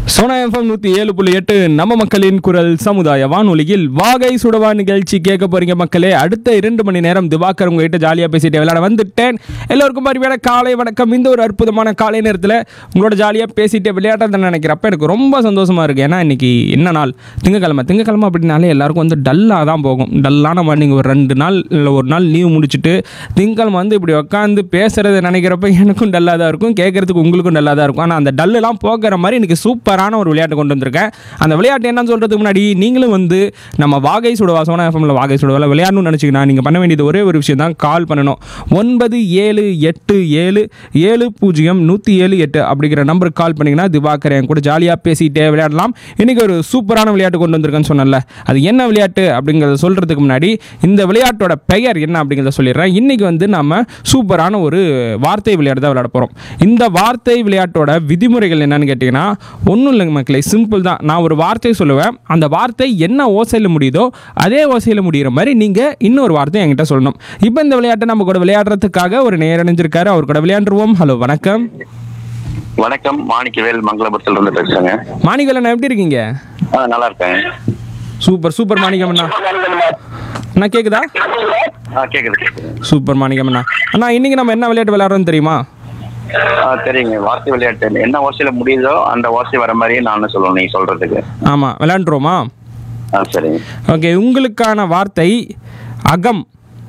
Sona FM நூற்றி ஏழு புள்ளி எட்டு நம்ம மக்களின் குரல் சமுதாய வானொலியில் வாகை சுடவா நிகழ்ச்சி கேட்க போறீங்க மக்களே அடுத்த இரண்டு மணி நேரம் திவாகர் உங்ககிட்ட ஜாலியாக பேசிட்டு விளையாட வந்துட்டேன் எல்லோருக்கும் மறுபடியும் காலை வணக்கம் இந்த ஒரு அற்புதமான காலை நேரத்தில் உங்களோட ஜாலியாக பேசிட்டு விளையாடுறத நினைக்கிறப்ப எனக்கு ரொம்ப சந்தோஷமா இருக்கு ஏன்னா இன்னைக்கு என்ன நாள் திங்கக்கிழமை திங்கக்கிழமை அப்படின்னாலே எல்லாருக்கும் வந்து டல்லாக தான் போகும் டல்லான மார்னிங் ஒரு ரெண்டு நாள் இல்லை ஒரு நாள் லீவ் முடிச்சுட்டு திங்கக்கிழமை வந்து இப்படி உட்காந்து பேசுறத நினைக்கிறப்ப எனக்கும் டல்லாக தான் இருக்கும் கேட்கறதுக்கு உங்களுக்கும் டல்லாக தான் இருக்கும் ஆனால் அந்த டல்லெல்லாம் போக்குற மாதிரி இன்னைக்கு சூப்பரான ஒரு விளையாட்டு கொண்டு வந்திருக்கேன் அந்த விளையாட்டு என்னன்னு சொல்கிறதுக்கு முன்னாடி நீங்களும் வந்து நம்ம வாகை சுடவா சோனா எஃப்எம்ல வாகை சுடவால விளையாடணும்னு நினச்சிங்கன்னா நீங்கள் பண்ண வேண்டியது ஒரே ஒரு விஷயம் தான் கால் பண்ணணும் ஒன்பது ஏழு எட்டு ஏழு ஏழு பூஜ்ஜியம் நூற்றி ஏழு எட்டு அப்படிங்கிற நம்பருக்கு கால் பண்ணிங்கன்னா திவாகர் என் கூட ஜாலியாக பேசிகிட்டே விளையாடலாம் இன்றைக்கி ஒரு சூப்பரான விளையாட்டு கொண்டு வந்திருக்கேன்னு சொன்னல அது என்ன விளையாட்டு அப்படிங்கிறத சொல்கிறதுக்கு முன்னாடி இந்த விளையாட்டோட பெயர் என்ன அப்படிங்கிறத சொல்லிடுறேன் இன்றைக்கி வந்து நம்ம சூப்பரான ஒரு வார்த்தை விளையாட்டு தான் விளையாட போகிறோம் இந்த வார்த்தை விளையாட்டோட விதிமுறைகள் என்னன்னு கேட்டிங்கன்னா ஒன்றும் இல்லைங்க மக்களே சிம்பிள் தான் நான் ஒரு வார்த்தை சொல்லுவேன் அந்த வார்த்தை என்ன ஓசையில் முடியுதோ அதே ஓசையில் முடிகிற மாதிரி நீங்கள் இன்னொரு வார்த்தை என்கிட்ட சொல்லணும் இப்போ இந்த விளையாட்டை நம்ம கூட விளையாடுறதுக்காக ஒரு நேர் இணைஞ்சிருக்காரு அவர் கூட விளையாண்டுருவோம் ஹலோ வணக்கம் வணக்கம் மாணிக்கவேல் மங்களபுரத்துல இருந்து பேசுறேங்க மாணிகலண்ணா எப்படி இருக்கீங்க ஆ நல்லா இருக்கேன் சூப்பர் சூப்பர் மாணிக்கம்ண்ணா அண்ணா கேட்குதா ஆ கேக்குது கேக்குது சூப்பர் மாணிக்கம்ண்ணா அண்ணா இன்னைக்கு நம்ம என்ன விளையாட்டு விளையாடுறோம் தெரியுமா ஆ தெரியுங்க வார்த்தை விளையாட்டு என்ன ஓசையில முடியுதோ அந்த ஓசை வர மாதிரியே நான் சொல்லணும் நீங்க சொல்றதுக்கு ஆமாம் விளையாண்டுருவோமா ஆ சரிங்க ஓகே உங்களுக்கான வார்த்தை அகம்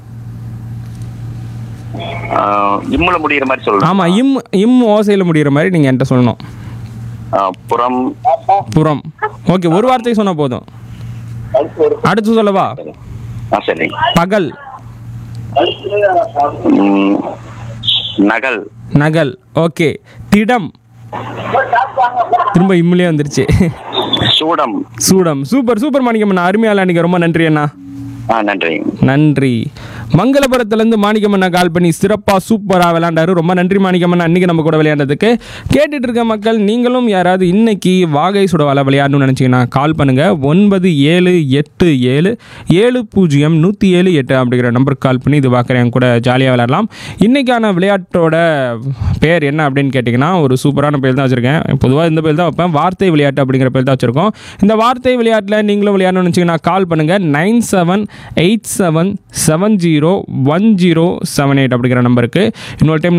ஆ, இம்முல முடியிற மாதிரி சொல்லணும் ஆமாம் இம் இம் ஓசையில் முடிகிற மாதிரி நீங்கள் என்கிட்ட சொல்லணும் ஆ, புறம் புறம் ஓகே ஒரு வார்த்தை சொன்னால் போதும் அடுத்து சொல்லவா ஆ சரி பகல் ம், நகல் நகல் ஓகே திடம் திரும்ப இம்முலே வந்துருச்சு சூடம் சூடம் சூப்பர் சூப்பர் மாணிக்கம்மண்ணா அருமையால நீங்கள் ரொம்ப நன்றி அண்ணா ஆ நன்றி நன்றி மங்களபுரத்துலேருந்து மாணிக்கம்மண்ணா கால் பண்ணி சிறப்பாக சூப்பராக விளையாண்டாரு ரொம்ப நன்றி மாணிக்கம்மண்ணா அன்றைக்கி நம்ம கூட விளையாண்டதுக்கு கேட்டுட்டு இருக்க மக்கள் நீங்களும் யாராவது இன்னைக்கு வாகை சுடவால விளையாடணும்னு நினச்சிங்கன்னா கால் பண்ணுங்கள் ஒன்பது ஏழு எட்டு ஏழு ஏழு பூஜ்ஜியம் நூற்றி ஏழு எட்டு அப்படிங்கிற நம்பருக்கு கால் பண்ணி இது பார்க்குறேன் கூட ஜாலியாக விளையாடலாம் இன்றைக்கான விளையாட்டோட பேர் என்ன அப்படின்னு கேட்டிங்கன்னா ஒரு சூப்பரான பேர் தான் வச்சுருக்கேன் பொதுவாக இந்த பேர் தான் வைப்பேன் வார்த்தை விளையாட்டு அப்படிங்கிற பேர் தான் வச்சுருக்கோம் இந்த வார்த்தை விளையாட்டில் நீங்களும் விளையாடணும்னு நினச்சிங்கன்னா கால் பண்ணுங்கள் nine seven eight seven seven zero one zero seven eight அப்படிங்கிற நம்பருக்கு இன்னொரு டைம்